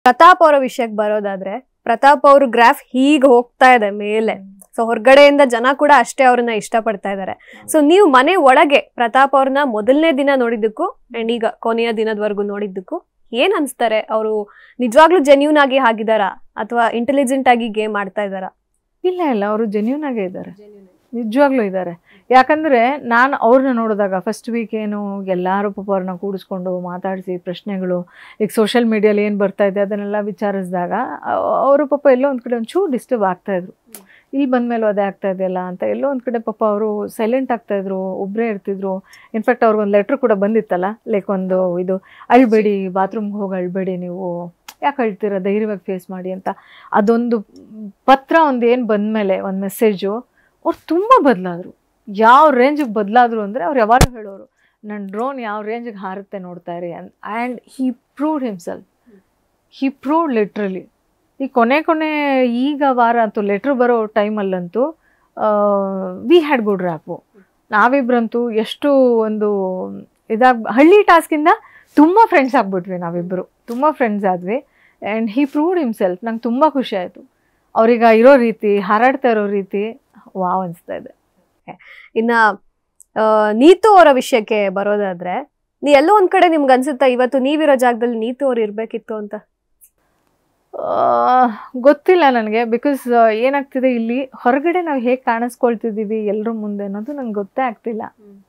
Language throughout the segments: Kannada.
ಪ್ರತಾಪ್ ಅವರ ವಿಷಯಕ್ಕೆ ಬರೋದಾದ್ರೆ ಪ್ರತಾಪ್ ಅವ್ರ ಗ್ರಾಫ್ ಹೀಗ್ ಹೋಗ್ತಾ ಇದೆ ಮೇಲೆ ಸೊ ಹೊರಗಡೆಯಿಂದ ಜನ ಕೂಡ ಅಷ್ಟೇ ಅವ್ರನ್ನ ಇಷ್ಟಪಡ್ತಾ ಇದ್ದಾರೆ ಸೊ ನೀವು ಮನೆ ಒಳಗೆ ಪ್ರತಾಪ್ ಅವ್ರನ್ನ ಮೊದಲನೇ ದಿನ ನೋಡಿದ್ದಕ್ಕೂ ಅಂಡ್ ಈಗ ಕೊನೆಯ ದಿನದವರೆಗೂ ನೋಡಿದ್ದಕ್ಕೂ ಏನ್ ಅನ್ಸ್ತಾರೆ ಅವರು ನಿಜವಾಗ್ಲೂ ಜೆನ್ಯೂನ್ ಆಗಿ ಆಗಿದಾರಾ ಅಥವಾ ಇಂಟೆಲಿಜೆಂಟ್ ಆಗಿ ಗೇಮ್ ಆಡ್ತಾ ಇದಾರಾ ಇಲ್ಲ ಇಲ್ಲ ಅವರು ಜೆನ್ಯೂನ್ ಆಗೇ ಇದ್ದಾರೆ ನಿಜವಾಗ್ಲೂ ಇದ್ದಾರೆ ಯಾಕಂದ್ರೆ ನಾನು ಅವ್ರನ್ನ ನೋಡಿದಾಗ ಫಸ್ಟ್ ವೀಕ್ ಏನು ಎಲ್ಲರೂ ಪಾಪ ಅವ್ರನ್ನ ಕೂಡಿಸ್ಕೊಂಡು ಮಾತಾಡಿಸಿ ಪ್ರಶ್ನೆಗಳು ಈಗ ಸೋಷಿಯಲ್ ಮೀಡಿಯಲ್ಲಿ ಏನು ಬರ್ತಾ ಇದೆ ಅದನ್ನೆಲ್ಲ ವಿಚಾರಿಸಿದಾಗ ಅವರು ಪಾಪ ಎಲ್ಲೋ ಒಂದು ಕಡೆ ಒಂಚೂರು ಡಿಸ್ಟರ್ಬ್ ಆಗ್ತಾ ಇದ್ರು ಇಲ್ಲಿ ಬಂದ್ಮೇಲೂ ಅದೇ ಆಗ್ತಾ ಇದೆಯಲ್ಲ ಅಂತ ಎಲ್ಲೋ ಒಂದು ಕಡೆ ಪಾಪ ಅವರು ಸೈಲೆಂಟ್ ಆಗ್ತಾ ಇದ್ರು ಒಬ್ಬರೇ ಇರ್ತಿದ್ರು ಇನ್ಫ್ಯಾಕ್ಟ್ ಅವ್ರಿಗೊಂದು ಲೆಟ್ರ್ ಕೂಡ ಬಂದಿತ್ತಲ್ಲ ಲೈಕ್ ಒಂದು ಇದು ಅಳ್ಬೇಡಿ ಬಾತ್ರೂಮ್ಗೆ ಹೋಗಿ ಅಳ್ಬೇಡಿ ನೀವು ಯಾಕೆ ಅಳ್ತೀರ ಧೈರ್ಯವಾಗಿ ಫೇಸ್ ಮಾಡಿ ಅಂತ ಅದೊಂದು ಪತ್ರ ಒಂದು ಏನು ಬಂದಮೇಲೆ ಒಂದು ಮೆಸೇಜು ಅವ್ರು ತುಂಬ ಬದಲಾದರು ಯಾವ ರೇಂಜಿಗೆ ಬದಲಾದರು ಅಂದರೆ ಅವ್ರು ಯಾವಾಗಲೂ ಹೇಳೋರು ನನ್ನ ಡ್ರೋನ್ ಯಾವ ರೇಂಜಿಗೆ ಹಾರುತ್ತೆ ನೋಡ್ತಾ ಇರಿ ಅನ್ and he proved himself he proved literally ಈ ಕೊನೆ ಕೊನೆ ಈಗ ವಾರ ಅಂತೂ ಲೆಟ್ರ್ ಬರೋ ಟೈಮಲ್ಲಂತೂ ವಿ ಹ್ಯಾಡ್ ಗುಡ್ ರ್ಯಾಪು ನಾವಿಬ್ರಂತೂ ಎಷ್ಟು ಒಂದು ಇದಾಗಿ ಹಳ್ಳಿ ಟಾಸ್ಕಿಂದ ತುಂಬ ಫ್ರೆಂಡ್ಸ್ ಆಗ್ಬಿಟ್ವಿ ನಾವಿಬ್ಬರು ತುಂಬ ಫ್ರೆಂಡ್ಸ್ ಆದ್ವಿ ಆ್ಯಂಡ್ ಹಿ ಪ್ರೂವ್ಡ್ ಹಿಮ್ಸೆಲ್ಫ್ ನಂಗೆ ತುಂಬ ಖುಷಿ ಆಯಿತು ಅವ್ರೀಗ ಇರೋ ರೀತಿ ಹಾರಾಡ್ತಾ ಇರೋ ರೀತಿ ವಾವ್ ಅನಿಸ್ತಾ ಇದೆ ಇನ್ನ ಆ, ನೀತು ಅವರ ವಿಷಯಕ್ಕೆ ಬರೋದಾದ್ರೆ ನೀ ಎಲ್ಲೋ ಒಂದ್ ಕಡೆ ನಿಮ್ಗೆ ಅನ್ಸುತ್ತಾ ಇವತ್ತು ನೀವಿರೋ ಜಾಗದಲ್ಲಿ ನೀತು ಅವ್ರು ಇರ್ಬೇಕಿತ್ತು ಅಂತ ಆ, ಗೊತ್ತಿಲ್ಲ ನನಗೆ ಬಿಕಾಸ್ ಏನಾಗ್ತಿದೆ ಇಲ್ಲಿ ಹೊರಗಡೆ ನಾವು ಹೇಗೆ ಕಾಣಿಸ್ಕೊಳ್ತಿದ್ದೀವಿ ಎಲ್ಲರ ಮುಂದೆ ಅನ್ನೋದು ನಂಗೆ ಗೊತ್ತೇ ಆಗ್ತಿಲ್ಲ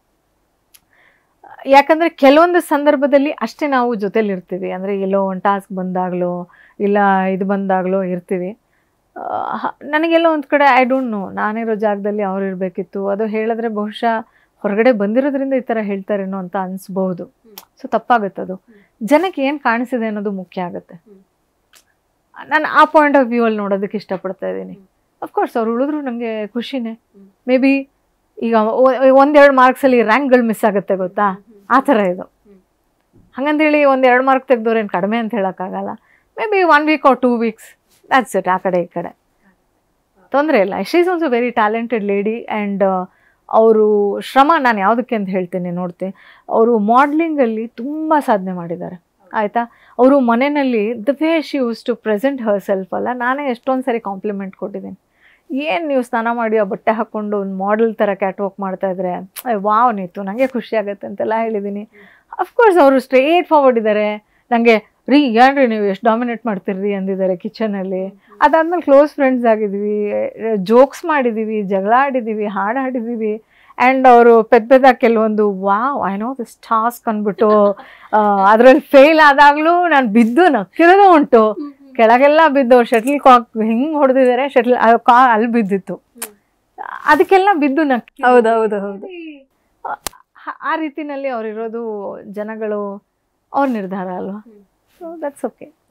ಯಾಕಂದ್ರೆ ಕೆಲವೊಂದು ಸಂದರ್ಭದಲ್ಲಿ ಅಷ್ಟೇ ನಾವು ಜೊತೆಲಿ ಇರ್ತೀವಿ ಅಂದ್ರೆ ಎಲ್ಲೋ ಒಂದು ಟಾಸ್ಕ್ ಬಂದಾಗಲೋ ಇಲ್ಲ ಇದು ಬಂದಾಗಲೋ ಇರ್ತೀವಿ ಆ, ಹ- ನನಗೆಲ್ಲೋ ಒಂದು ಕಡೆ ಐ ಡೋಂಟ್ ನೋ ನಾನಿರೋ ಜಾಗದಲ್ಲಿ ಅವ್ರು ಇರಬೇಕಿತ್ತು ಅದು ಹೇಳಿದ್ರೆ ಬಹುಶಃ ಹೊರಗಡೆ ಬಂದಿರೋದ್ರಿಂದ ಈ ಥರ ಹೇಳ್ತಾರೇನೋ ಅಂತ ಅನಿಸ್ಬಹುದು ಸೊ ತಪ್ಪಾಗುತ್ತೆ ಅದು ಜನಕ್ಕೆ ಏನು ಕಾಣಿಸಿದೆ ಅನ್ನೋದು ಮುಖ್ಯ ಆಗುತ್ತೆ ನಾನು ಆ ಪಾಯಿಂಟ್ ಆಫ್ ವ್ಯೂ ಅಲ್ಲಿ ನೋಡೋದಕ್ಕೆ ಇಷ್ಟಪಡ್ತಾ ಇದ್ದೀನಿ ಅಫ್ಕೋರ್ಸ್ ಅವ್ರು ಉಳಿದ್ರು ನನಗೆ ಖುಷಿನೇ ಮೇ ಬಿ ಈಗ ಒ- ಒಂದೆರಡು ಮಾರ್ಕ್ಸಲ್ಲಿ ರ್ಯಾಂಕ್ಗಳು ಮಿಸ್ ಆಗುತ್ತೆ ಗೊತ್ತಾ ಆ ಥರ ಇದು ಹಂಗಂತೇಳಿ ಒಂದೆರಡು ಮಾರ್ಕ್ ತೆಗ್ದವ್ರೇನು ಕಡಿಮೆ ಅಂತ ಹೇಳೋಕ್ಕಾಗಲ್ಲ may be one week or two weeks that's it ಆ ಕಡೆ ಈ ಕಡೆ ತೊಂದರೆ ಇಲ್ಲ she is also very talented lady and ಅವರು ಶ್ರಮ ನಾನು ಯಾವುದಕ್ಕೆ ಅಂತ ಹೇಳ್ತೀನಿ ನೋಡ್ತೀನಿ ಅವರು ಮಾಡಲಿಂಗಲ್ಲಿ ತುಂಬ ಸಾಧನೆ ಮಾಡಿದ್ದಾರೆ ಆಯಿತಾ ಅವರು ಮನೆಯಲ್ಲಿ the way she use to present herself ಅಲ್ಲ ನಾನೇ ಎಷ್ಟೊಂದು ಸರಿ ಕಾಂಪ್ಲಿಮೆಂಟ್ ಕೊಟ್ಟಿದ್ದೀನಿ ಏನು ನೀವು ಸ್ನಾನ ಮಾಡಿ ಆ ಬಟ್ಟೆ ಹಾಕ್ಕೊಂಡು ಒಂದು ಮಾಡೆಲ್ ಥರ ಕ್ಯಾಟ್ ವಾಕ್ ಮಾಡ್ತಾ ಇದ್ರೆ ವಾವ್ ನೀತು ನನಗೆ ಖುಷಿ ಆಗುತ್ತೆ ಅಂತೆಲ್ಲ ಹೇಳಿದ್ದೀನಿ ಅಫ್ಕೋರ್ಸ್ ಅವರು ಸ್ಟ್ರೇಟ್ ಫಾರ್ವರ್ಡ್ ಇದ್ದಾರೆ ನನಗೆ ರೀ ಏನ್ರಿ ನೀವು ಎಷ್ಟು ಡಾಮಿನೇಟ್ ಮಾಡ್ತೀರಿ ಅಂದಿದ್ದಾರೆ ಕಿಚನಲ್ಲಿ ಅದಾದ್ಮೇಲೆ ಕ್ಲೋಸ್ ಫ್ರೆಂಡ್ಸ್ ಆಗಿದ್ವಿ ಜೋಕ್ಸ್ ಮಾಡಿದ್ದೀವಿ ಜಗಳ ಆಡಿದ್ದೀವಿ ಹಾಡು ಹಾಡಿದ್ದೀವಿ ಆ್ಯಂಡ್ ಅವರು ಪೆದ್ದ ಪೆದ್ದ ಕೆಲವೊಂದು wow I know this task ಅಂದ್ಬಿಟ್ಟು ಅದರಲ್ಲಿ ಫೇಲ್ ಆದಾಗಲೂ ನಾನು ಬಿದ್ದು ನಕ್ಕಿರೋದು ಉಂಟು ಕೆಳಗೆಲ್ಲ ಬಿದ್ದು ಶಟ್ಲ್ ಕಾಕ್ ಹಿಂಗೆ ಹೊಡೆದಿದ್ದಾರೆ ಶಟ್ಲ್ ಕಾ ಅಲ್ಲಿ ಬಿದ್ದಿತ್ತು ಅದಕ್ಕೆಲ್ಲ ಬಿದ್ದು ನಕ್ಕಿ ಹೌದೌದು ಹೌದು ಆ- ಆ ರೀತಿನಲ್ಲಿ ಅವ್ರಿರೋದು ಜನಗಳು ಅವ್ರ ನಿರ್ಧಾರ ಅಲ್ವಾ ಸೊ ದಟ್ಸ್ ಓಕೆ